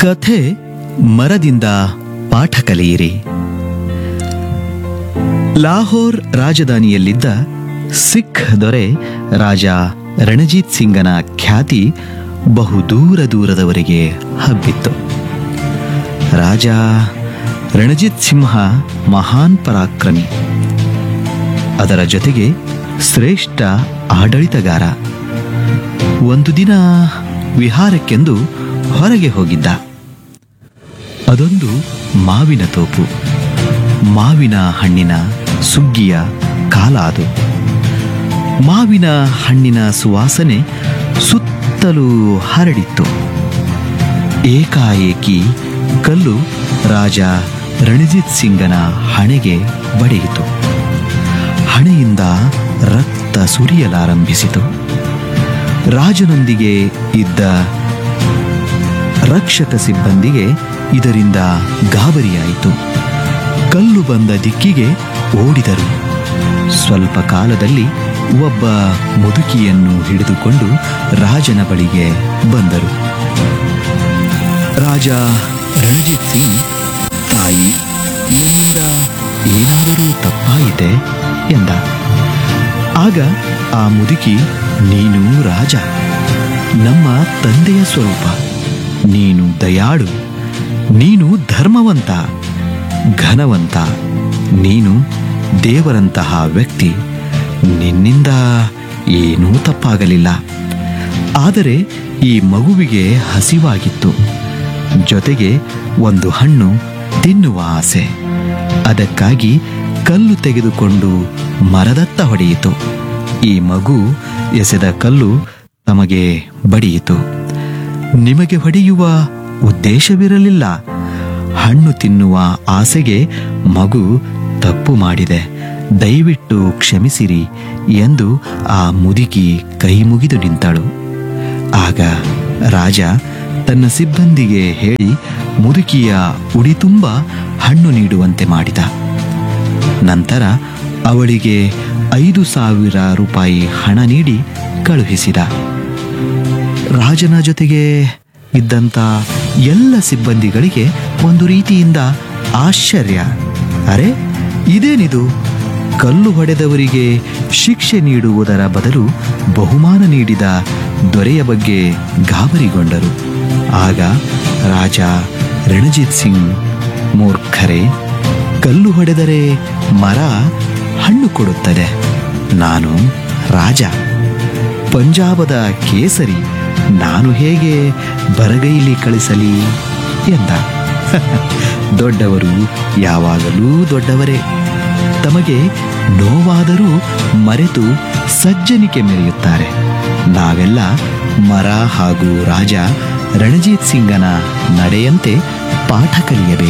ಕಥೆ ಮರದಿಂದ ಪಾಠ ಕಲಿಯಿರಿ ಲಾಹೋರ್ ರಾಜಧಾನಿಯಲ್ಲಿದ್ದ ಸಿಖ್ ದೊರೆ ರಾಜ ರಣಜೀತ್ ಸಿಂಗನ ಖ್ಯಾತಿ ಬಹು ದೂರ ದೂರದವರೆಗೆ ಹಬ್ಬಿತ್ತು ರಾಜ ರಣಜಿತ್ ಸಿಂಹ ಮಹಾನ್ ಪರಾಕ್ರಮಿ ಅದರ ಜೊತೆಗೆ ಶ್ರೇಷ್ಠ ಆಡಳಿತಗಾರ ಒಂದು ದಿನ ವಿಹಾರಕ್ಕೆಂದು ಹೊರಗೆ ಹೋಗಿದ್ದ ಅದೊಂದು ಮಾವಿನ ತೋಪು ಮಾವಿನ ಹಣ್ಣಿನ ಸುಗ್ಗಿಯ ಕಾಲ ಅದು ಮಾವಿನ ಹಣ್ಣಿನ ಸುವಾಸನೆ ಸುತ್ತಲೂ ಹರಡಿತ್ತು ಏಕಾಏಕಿ ಕಲ್ಲು ರಾಜ ರಣಜಿತ್ ಸಿಂಗನ ಹಣೆಗೆ ಬಡಿಯಿತು ಹಣೆಯಿಂದ ರಕ್ತ ಸುರಿಯಲಾರಂಭಿಸಿತು ರಾಜನೊಂದಿಗೆ ಇದ್ದ ರಕ್ಷಕ ಸಿಬ್ಬಂದಿಗೆ ಇದರಿಂದ ಗಾಬರಿಯಾಯಿತು ಕಲ್ಲು ಬಂದ ದಿಕ್ಕಿಗೆ ಓಡಿದರು ಸ್ವಲ್ಪ ಕಾಲದಲ್ಲಿ ಒಬ್ಬ ಮುದುಕಿಯನ್ನು ಹಿಡಿದುಕೊಂಡು ರಾಜನ ಬಳಿಗೆ ಬಂದರು ರಾಜ ರಣಜಿತ್ ಸಿಂಗ್ ತಾಯಿ ನನ್ನಿಂದ ಏನಾದರೂ ತಪ್ಪಾಯಿತೆ ಎಂದ ಆಗ ಆ ಮುದುಕಿ ನೀನು ರಾಜ ನಮ್ಮ ತಂದೆಯ ಸ್ವರೂಪ ನೀನು ದಯಾಳು ನೀನು ಧರ್ಮವಂತ ಘನವಂತ ನೀನು ದೇವರಂತಹ ವ್ಯಕ್ತಿ ನಿನ್ನಿಂದ ಏನೂ ತಪ್ಪಾಗಲಿಲ್ಲ ಆದರೆ ಈ ಮಗುವಿಗೆ ಹಸಿವಾಗಿತ್ತು ಜೊತೆಗೆ ಒಂದು ಹಣ್ಣು ತಿನ್ನುವ ಆಸೆ ಅದಕ್ಕಾಗಿ ಕಲ್ಲು ತೆಗೆದುಕೊಂಡು ಮರದತ್ತ ಹೊಡೆಯಿತು ಈ ಮಗು ಎಸೆದ ಕಲ್ಲು ತಮಗೆ ಬಡಿಯಿತು ನಿಮಗೆ ಹೊಡೆಯುವ ಉದ್ದೇಶವಿರಲಿಲ್ಲ ಹಣ್ಣು ತಿನ್ನುವ ಆಸೆಗೆ ಮಗು ತಪ್ಪು ಮಾಡಿದೆ ದಯವಿಟ್ಟು ಕ್ಷಮಿಸಿರಿ ಎಂದು ಆ ಮುದುಕಿ ಕೈ ಮುಗಿದು ನಿಂತಳು ಆಗ ರಾಜ ತನ್ನ ಸಿಬ್ಬಂದಿಗೆ ಹೇಳಿ ಮುದುಕಿಯ ಉಡಿ ತುಂಬ ಹಣ್ಣು ನೀಡುವಂತೆ ಮಾಡಿದ ನಂತರ ಅವಳಿಗೆ ಐದು ಸಾವಿರ ರೂಪಾಯಿ ಹಣ ನೀಡಿ ಕಳುಹಿಸಿದ ರಾಜನ ಜೊತೆಗೆ ಇದ್ದಂಥ ಎಲ್ಲ ಸಿಬ್ಬಂದಿಗಳಿಗೆ ಒಂದು ರೀತಿಯಿಂದ ಆಶ್ಚರ್ಯ ಅರೆ ಇದೇನಿದು ಕಲ್ಲು ಹೊಡೆದವರಿಗೆ ಶಿಕ್ಷೆ ನೀಡುವುದರ ಬದಲು ಬಹುಮಾನ ನೀಡಿದ ದೊರೆಯ ಬಗ್ಗೆ ಗಾಬರಿಗೊಂಡರು ಆಗ ರಾಜ ರಣಜಿತ್ ಸಿಂಗ್ ಮೂರ್ಖರೇ ಕಲ್ಲು ಹೊಡೆದರೆ ಮರ ಹಣ್ಣು ಕೊಡುತ್ತದೆ ನಾನು ರಾಜ ಪಂಜಾಬದ ಕೇಸರಿ ನಾನು ಹೇಗೆ ಬರಗೈಲಿ ಕಳಿಸಲಿ ಎಂದ ದೊಡ್ಡವರು ಯಾವಾಗಲೂ ದೊಡ್ಡವರೇ ತಮಗೆ ನೋವಾದರೂ ಮರೆತು ಸಜ್ಜನಿಕೆ ಮೆರೆಯುತ್ತಾರೆ ನಾವೆಲ್ಲ ಮರ ಹಾಗೂ ರಾಜ ರಣಜಿತ್ ಸಿಂಗನ ನಡೆಯಂತೆ ಪಾಠ ಕಲಿಯಬೇಕು